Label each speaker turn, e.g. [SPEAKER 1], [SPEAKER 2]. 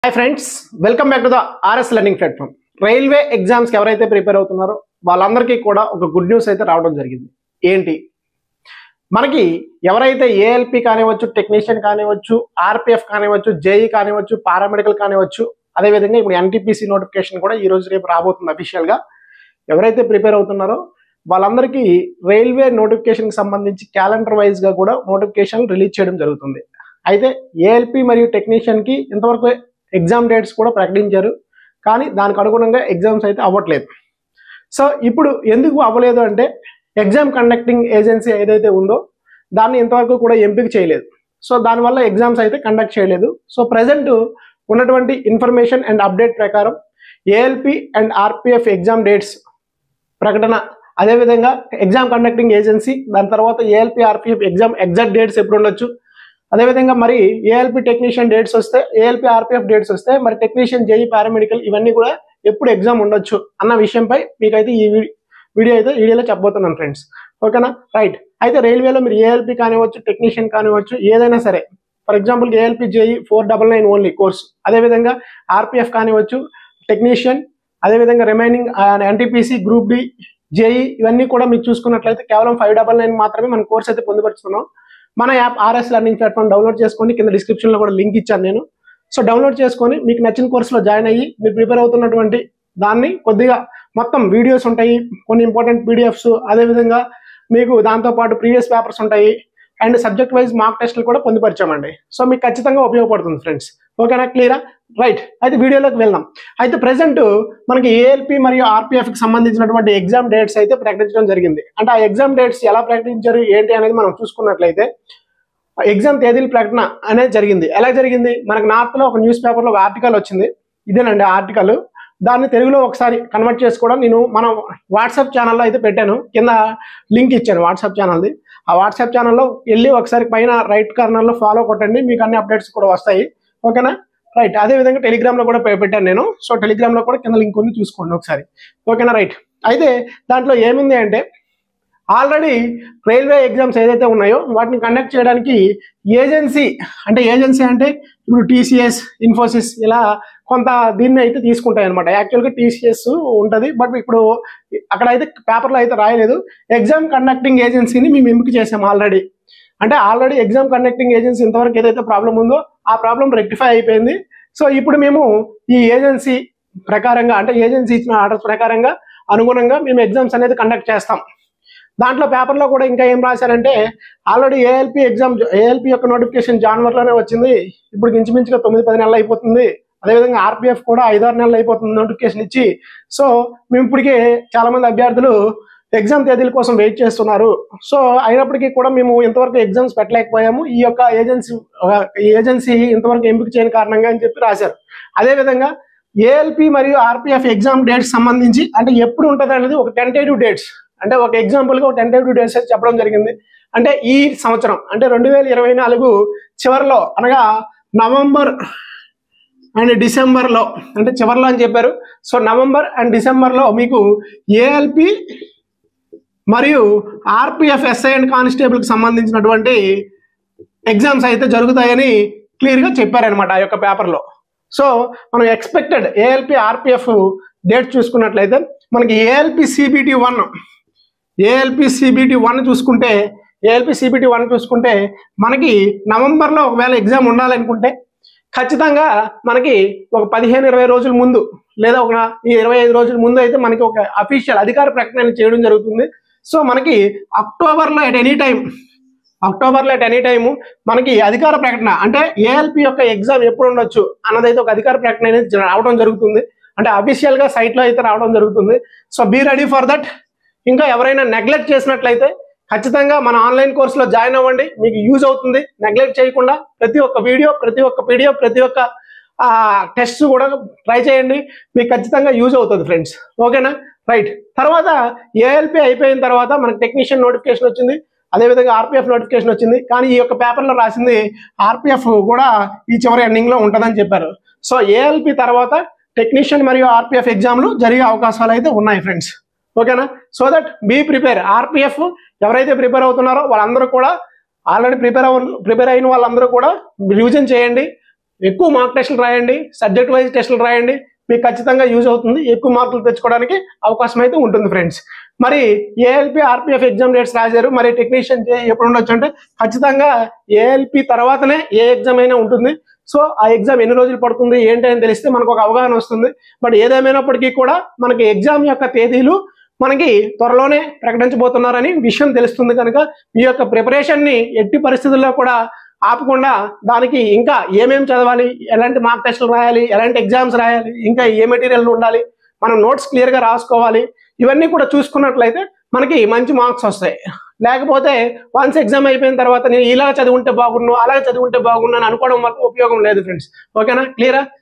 [SPEAKER 1] hi friends welcome back to the RS learning platform railway ఎగ్జామ్స్కి ఎవరైతే prepare అవుతున్నారో వాళ్ళందరికీ కూడా ఒక గుడ్ న్యూస్ అయితే రావడం జరిగింది ఏంటి మనకి ఎవరైతే ఏఎల్పి కానివ్వచ్చు టెక్నీషియన్ కానివ్వచ్చు ఆర్పిఎఫ్ కానివ్వచ్చు జేఈ కానివ్వచ్చు పారామెడికల్ కానివ్వచ్చు అదేవిధంగా ఇప్పుడు ఎన్టీపీసీ నోటిఫికేషన్ కూడా ఈ రోజు రేపు రాబోతుంది అఫీషియల్గా ఎవరైతే ప్రిపేర్ అవుతున్నారో వాళ్ళందరికీ రైల్వే నోటిఫికేషన్కి సంబంధించి క్యాలెండర్ వైజ్గా కూడా నోటిఫికేషన్ రిలీజ్ చేయడం జరుగుతుంది అయితే ఏఎల్పి మరియు టెక్నీషియన్కి ఇంతవరకు ఎగ్జామ్ డేట్స్ కూడా ప్రకటించారు కానీ దానికి అనుగుణంగా ఎగ్జామ్స్ అయితే అవ్వట్లేదు సో ఇప్పుడు ఎందుకు అవ్వలేదు అంటే ఎగ్జామ్ కండక్టింగ్ ఏజెన్సీ ఏదైతే ఉందో దాన్ని ఇంతవరకు కూడా ఎంపిక చేయలేదు సో దానివల్ల ఎగ్జామ్స్ అయితే కండక్ట్ చేయలేదు సో ప్రజెంట్ ఉన్నటువంటి ఇన్ఫర్మేషన్ అండ్ అప్డేట్ ప్రకారం ALP and RPF exam dates ప్రకటన అదేవిధంగా ఎగ్జామ్ కండక్టింగ్ ఏజెన్సీ దాని తర్వాత ALP RPF exam exact dates ఎప్పుడు ఉండొచ్చు అదేవిధంగా మరి ఏఎల్పి టెక్నీషియన్ డేట్స్ వస్తే ఏఎల్పి ఆర్పిఎఫ్ డేట్స్ వస్తే మరి టెక్నీషియన్ జేఈ పారామెడికల్ ఇవన్నీ కూడా ఎప్పుడు ఎగ్జామ్ ఉండొచ్చు అన్న విషయంపై మీకైతే ఈ వీ- వీడియో అయితే వీడియోలో చెప్పబోతున్నాను ఫ్రెండ్స్ ఓకేనా రైట్ అయితే రైల్వేలో మీరు ఏఎల్పి కానివ్వచ్చు టెక్నీషియన్ కానివ్వచ్చు ఏదైనా సరే for example ALP JE four double nine only course అదేవిధంగా ఆర్పిఎఫ్ కానివ్వచ్చు టెక్నీషియన్ అదేవిధంగా remaining NTPC group D JE ఇవన్నీ కూడా మీరు చూసుకున్నట్లయితే కేవలం ఫైవ్ డబల్ నైన్ మాత్రమే మన కోర్స్ అయితే పొందుపరుచుకున్నాం మన app RS learning platform download చేసుకోండి కింద డిస్క్రిప్షన్లో కూడా లింక్ ఇచ్చాను నేను సో డౌన్లోడ్ చేసుకొని మీకు నచ్చిన కోర్సులో జాయిన్ అయ్యి మీరు ప్రిపేర్ అవుతున్నటువంటి దాన్ని కొద్దిగా మొత్తం వీడియోస్ ఉంటాయి కొన్ని ఇంపార్టెంట్ పీడిఎఫ్స్ అదేవిధంగా మీకు దాంతోపాటు ప్రీవియస్ పేపర్స్ ఉంటాయి అండ్ సబ్జెక్ట్ వైజ్ మార్క్ టెస్ట్లు కూడా పొందుపరిచామండి సో మీకు ఖచ్చితంగా ఉపయోగపడుతుంది ఫ్రెండ్స్ ఓకేనా క్లియరా రైట్ అయితే వీడియోలోకి వెళ్దాం అయితే ప్రజెంట్ మనకి ఏఎల్పి మరియు ఆర్పిఎఫ్కి సంబంధించినటువంటి ఎగ్జామ్ డేట్స్ అయితే ప్రకటించడం జరిగింది అంటే ఆ ఎగ్జామ్ డేట్స్ ఎలా ప్రకటించారు ఏంటి అనేది మనం చూసుకున్నట్లయితే ఎగ్జామ్ తేదీల ప్రకటన అనేది జరిగింది ఎలా జరిగింది మనకు నార్త్ లో ఒక న్యూస్ పేపర్ లో ఒక ఆర్టికల్ వచ్చింది ఇదేనండి ఆర్టికల్ దాన్ని తెలుగులో ఒకసారి కన్వర్ట్ చేసుకోవడం నేను మన వాట్సాప్ ఛానల్లో అయితే పెట్టాను కింద లింక్ ఇచ్చాను వాట్సాప్ ఛానల్ది ఆ వాట్సాప్ ఛానల్లో వెళ్ళి ఒకసారి పైన రైట్ కార్నర్లో ఫాలో కొట్టండి మీకు అన్ని అప్డేట్స్ కూడా వస్తాయి ఓకేనా రైట్ అదే విధంగా టెలిగ్రామ్ లో కూడా పె- పెట్టాను నేను సో టెలిగ్రామ్ లో కూడా కింద లింక్ ఉంది చూసుకోండి ఒకసారి ఓకేనా రైట్ అయితే దాంట్లో ఏముంది అంటే ఆల్రెడీ రైల్వే ఎగ్జామ్స్ ఏదైతే ఉన్నాయో వాటిని కండక్ట్ చేయడానికి ఏజెన్సీ అంటే ఏజెన్సీ అంటే ఇప్పుడు టీసీఎస్ ఇన్ఫోసిస్ ఇలా కొంత దీన్ని అయితే తీసుకుంటాయి అనమాట యాక్చువల్గా టీసీఎస్ ఉంటుంది బట్ ఇప్పుడు అక్కడ అయితే పేపర్లో అయితే రాయలేదు ఎగ్జామ్ కండక్టింగ్ ఏజెన్సీని మేము ఎంపిక చేసాం ఆల్రెడీ అంటే ఆల్రెడీ ఎగ్జామ్ కండక్టింగ్ ఏజెన్సీ ఇంతవరకు ఏదైతే ప్రాబ్లం ఉందో ఆ ప్రాబ్లం రెక్టిఫై అయిపోయింది సో ఇప్పుడు మేము ఈ ఏజెన్సీ ప్రకారంగా అంటే ఏజెన్సీ ఇచ్చిన ఆర్డర్స్ ప్రకారంగా అనుగుణంగా మేము ఎగ్జామ్స్ అనేది కండక్ట్ చేస్తాం దాంట్లో పేపర్లో కూడా ఇంకా ఏం రాశారంటే ఆల్రెడీ ఏఎల్పి ఎగ్జామ్ ఏఎల్పి యొక్క నోటిఫికేషన్ జనవరిలోనే వచ్చింది ఇప్పుడు ఇంచుమించుగా తొమ్మిది పది నెలలు అయిపోతుంది అదేవిధంగా ఆర్పిఎఫ్ కూడా ఐదారు నెలలు అయిపోతుంది నోటిఫికేషన్ ఇచ్చి సో మేము ఇప్పటికే చాలా మంది అభ్యర్థులు ఎగ్జామ్ తేదీల కోసం వెయిట్ చేస్తున్నారు సో అయినప్పటికీ కూడా మేము ఇంతవరకు ఎగ్జామ్స్ పెట్టలేకపోయాము ఈ యొక్క ఏజెన్సీ ఏజెన్సీ ఇంతవరకు ఎంపిక చేయని కారణంగా అని చెప్పి రాశారు అదేవిధంగా ఏఎల్పి మరియు ఆర్పిఎఫ్ ఎగ్జామ్ డేట్స్ సంబంధించి అంటే ఎప్పుడు ఉంటుంది అనేది ఒక టెంటేటివ్ డేట్స్ అంటే ఒక ఎగ్జాంపుల్గా ఒక టెంటేటివ్ డేట్స్ అయితే చెప్పడం జరిగింది అంటే ఈ సంవత్సరం అంటే రెండు వేల ఇరవై నాలుగు చివరిలో అనగా నవంబర్ అండ్ డిసెంబర్లో అంటే చివరిలో అని చెప్పారు సో నవంబర్ అండ్ డిసెంబర్లో మీకు ఏఎల్పి మరియు ఆర్పిఎఫ్ ఎస్ఐ అండ్ కానిస్టేబుల్కి సంబంధించినటువంటి ఎగ్జామ్స్ అయితే జరుగుతాయని క్లియర్గా చెప్పారనమాట ఆ యొక్క పేపర్లో సో మనం ఎక్స్పెక్టెడ్ ఏఎల్పి ఆర్పిఎఫ్ డేట్ చూసుకున్నట్లయితే మనకి ALP CBT one ALP CBT one చూసుకుంటే ఏఎల్పి సిబిటి వన్ చూసుకుంటే మనకి నవంబర్లో ఒకవేళ ఎగ్జామ్ ఉండాలనుకుంటే ఖచ్చితంగా మనకి ఒక పదిహేను ఇరవై రోజుల ముందు లేదా ఒక ఈ ఇరవై ఐదు రోజుల ముందు అయితే మనకి ఒక అఫీషియల్ అధికార ప్రకటన చేయడం జరుగుతుంది సో మనకి అక్టోబర్లో ఎట్ ఎనీ టైం అక్టోబర్లో ఎట్ ఎనీ టైము మనకి అధికార ప్రకటన అంటే ఏఎల్పి యొక్క ఎగ్జామ్ ఎప్పుడు ఉండొచ్చు అన్నదైతే ఒక అధికార ప్రకటన అనేది రావడం జరుగుతుంది అంటే అఫీషియల్ గా సైట్ లో అయితే రావడం జరుగుతుంది so be ready for that ఇంకా ఎవరైనా నెగ్లెక్ట్ చేసినట్లయితే ఖచ్చితంగా మన ఆన్లైన్ కోర్సులో జాయిన్ అవ్వండి మీకు యూజ్ అవుతుంది నెగ్లెక్ట్ చేయకుండా ప్రతి ఒక్క వీడియో ప్రతి ఒక్క పీడిఎఫ్ ప్రతి ఒక్క టెస్ట్ కూడా ట్రై చేయండి మీకు ఖచ్చితంగా యూజ్ అవుతుంది ఫ్రెండ్స్ ఓకేనా రైట్ తర్వాత ఏఎల్పి అయిపోయిన తర్వాత మనకి టెక్నీషియన్ నోటిఫికేషన్ వచ్చింది అదేవిధంగా ఆర్పిఎఫ్ నోటిఫికేషన్ వచ్చింది కానీ ఈ యొక్క పేపర్లో రాసింది ఆర్పిఎఫ్ కూడా ఈ చివరి ఎండింగ్ లో ఉంటుందని చెప్పారు సో ఏఎల్పి తర్వాత టెక్నీషియన్ మరియు ఆర్పిఎఫ్ ఎగ్జామ్లు జరిగే అవకాశాలు అయితే ఉన్నాయి ఫ్రెండ్స్ ఓకేనా so that be prepare RPF ఎవరైతే ప్రిపేర్ అవుతున్నారో వాళ్ళందరూ కూడా ఆల్రెడీ ప్రిపేర్ అవ ప్రిపేర్ అయిన వాళ్ళందరూ కూడా రివిజన్ చేయండి ఎక్కువ మార్క్ టెస్టులు రాయండి సబ్జెక్ట్ వైజ్ టెస్టులు రాయండి మీకు ఖచ్చితంగా యూజ్ అవుతుంది ఎక్కువ మార్కులు తెచ్చుకోవడానికి అవకాశం అయితే ఉంటుంది ఫ్రెండ్స్ మరి ఏఎల్పి ఆర్పిఎఫ్ ఎగ్జామ్ డేట్స్ రాశారు మరి టెక్నీషియన్ ఎప్పుడు ఉండొచ్చు అంటే ఖచ్చితంగా ఏఎల్పి తర్వాతనే ఏ ఎగ్జామ్ అయినా ఉంటుంది సో ఆ ఎగ్జామ్ ఎన్ని రోజులు పడుతుంది ఏంటి అని తెలిస్తే మనకు ఒక అవగాహన వస్తుంది బట్ ఏదేమైనప్పటికీ కూడా మనకి ఎగ్జామ్ యొక్క తేదీలు మనకి త్వరలోనే ప్రకటించబోతున్నారని విషయం తెలుస్తుంది కనుక మీ యొక్క ప్రిపరేషన్ని ఎట్టి పరిస్థితుల్లో కూడా ఆపకుండా దానికి ఇంకా ఏమేమి చదవాలి ఎలాంటి మార్క్ టెస్టులు రాయాలి ఎలాంటి ఎగ్జామ్స్ రాయాలి ఇంకా ఏ మెటీరియల్ ఉండాలి మనం నోట్స్ క్లియర్గా రాసుకోవాలి ఇవన్నీ కూడా చూసుకున్నట్లయితే మనకి మంచి మార్క్స్ వస్తాయి లేకపోతే వన్స్ ఎగ్జామ్ అయిపోయిన తర్వాత నేను ఇలా చదువుంటే బాగున్నాను అలా చదువుంటే బాగున్నాను అనుకోవడం వల్ల ఉపయోగం లేదు ఫ్రెండ్స్ ఓకేనా క్లియరా